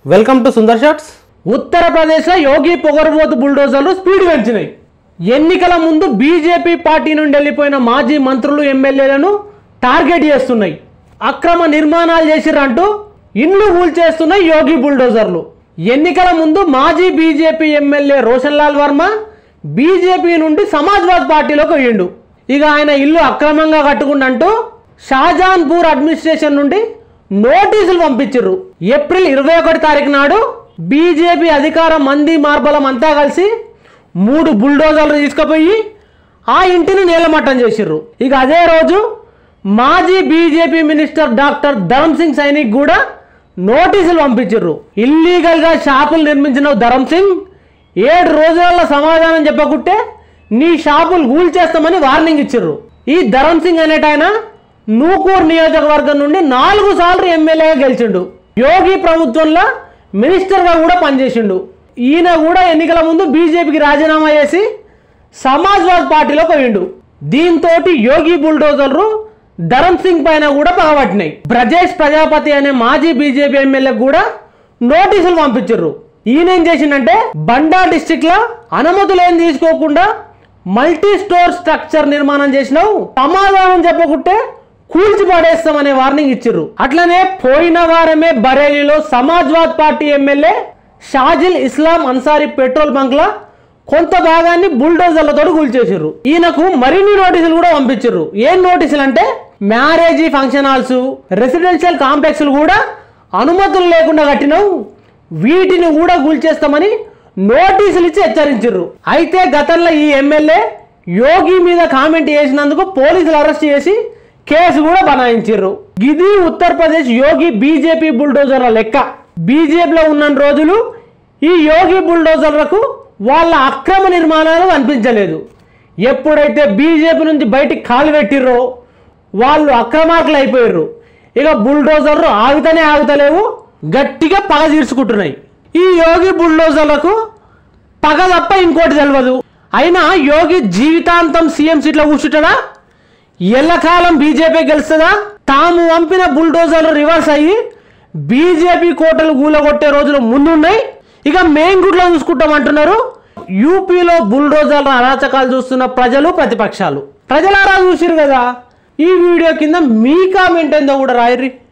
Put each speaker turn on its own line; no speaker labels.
welcome to Sundar shots ఉత్తరప్రదేశ్లో యోగి పొగరబోతు బుల్డోజర్లు speed పెంచినాయి ఎన్నికల ముందు బీజేపీ పార్టీ నుండి వెళ్ళిపోయిన మాజీ మంత్రులు ఎమ్మెల్యేలను టార్గెట్ చేస్తున్నాయి అక్రమ నిర్మాణాలు చేసిరంటూ ఇండ్లు కూల్చేస్తున్నాయి యోగి బుల్డోజర్లు ఎన్నికల ముందు మాజీ BJP MLA Roshan Lal Varma BJP నుండి సమాజ్వాద్ పార్టీలోకి పోయిండు ఇక ఆయన ఇల్లు అక్రమంగా కట్టుకుండంటూ షాజాన్పూర్ అడ్మినిస్ట్రేషన్ నుండి నోటీసులు పంపించారు ఏప్రిల్ ఇరవై ఒకటి తారీఖు నాడు బీజేపీ అధికార మంది మార్బలం అంతా కలిసి మూడు బుల్డోజర్లు తీసుకుపోయి ఆ ఇంటిని నేలమట్టం చేసిర్రు ఇక అదే రోజు మాజీ BJP minister doctor Dharam Singh Sainik కూడా నోటీసులు పంపించారు ఇల్లీగల్గా షాపులు నిర్మించిన ధరమ్ సింగ్ ఏడు రోజులలో సమాధానం చెప్పకుంటే నీ షాపులు కూల్చేస్తామని వార్నింగ్ ఇచ్చారు ఈ ధరమ్ సింగ్ అనేటాయన నూకూర్ నియోజకవర్గం నుండి నాలుగు సార్లు ఎమ్మెల్యేగా గెలిచిండు యోగి ప్రభుత్వంలో మినిస్టర్గా కూడా పనిచేసిండు ఈయన కూడా ఎన్నికల ముందు బీజేపీకి రాజీనామా చేసి సమాజ్వాద్ పార్టీలో పోయిండు దీంతో యోగి బుల్డోజర్లు ధరమ్ సింగ్ పైన కూడా పగబట్టినాయి బ్రజేష్ ప్రజాపతి అనే మాజీ బీజేపీ ఎమ్మెల్యేకి కూడా నోటీసులు పంపించారు ఈయన ఏం చేసిండంటే బండా డిస్టిక్ లో అనుమతులు ఏం తీసుకోకుండా మల్టీ స్టోర్ స్ట్రక్చర్ నిర్మాణం చేసినావు సమాధానం చెప్పకుంటే కూల్చి పడేస్తామనే వార్నింగ్ ఇచ్చిర్రు అట్లనే పోయిన వారమే బరేలీలో Samajwad party MLA Shazil Islam Ansari petrol bunk లా కొంత భాగాన్ని బుల్డోజర్లతో కూల్చేసారు ఈయనకు మరిన్ని నోటీసులు కూడా పంపించారు ఏం నోటీసులు అంటే మ్యారేజీ ఫంక్షన్ హాల్స్ రెసిడెన్షియల్ కాంప్లెక్స్లు కూడా అనుమతులు లేకుండా కట్టినావు వీటిని కూడా కూల్చేస్తామని నోటీసులు ఇచ్చి హెచ్చరించారు అయితే గతంలో ఈ ఎమ్మెల్యే యోగి మీద కామెంట్ చేసినందుకు పోలీసులు అరెస్ట్ చేసి కేసు కూడా బనాయించారు ఇది ఉత్తరప్రదేశ్ యోగి బీజేపీ బుల్డోజర్ల లెక్క బీజేపీలో ఉన్న రోజులు ఈ యోగి బుల్డోజర్లకు వాళ్ళ అక్రమ నిర్మాణాలు అనిపించలేదు ఎప్పుడైతే బీజేపీ నుంచి బయటికి కాలు పెట్టిర్రో వాళ్ళు అక్రమార్కులు అయిపోయారు ఇక బుల్డోజర్లు ఆగుతనే ఆగుతలేవు గట్టిగా పగ తీర్చుకుంటున్నాయి ఈ యోగి బుల్డోజర్లకు పగ తప్ప ఇంకోటి తెలియదు అయినా యోగి జీవితాంతం సీఎం సీట్లో కూర్చుంటాడా ఎల్లకాలం బీజేపీ గెలుస్తుందా తాము పంపిన బుల్డోజర్లు రివర్స్ అయ్యి బీజేపీ కోటలు గూలగొట్టే రోజులు ముందున్నాయి ఇక మెయిన్ గుడ్లో చూసుకుంటాం అంటున్నారు యూపీలో బుల్డోజర్ల అరాచకాలు చూస్తున్న ప్రజలు ప్రతిపక్షాలు ప్రజలారా చూసిరు కదా ఈ వీడియో కింద మీ కామెంట్ ఏందో కూడా రాయర్రి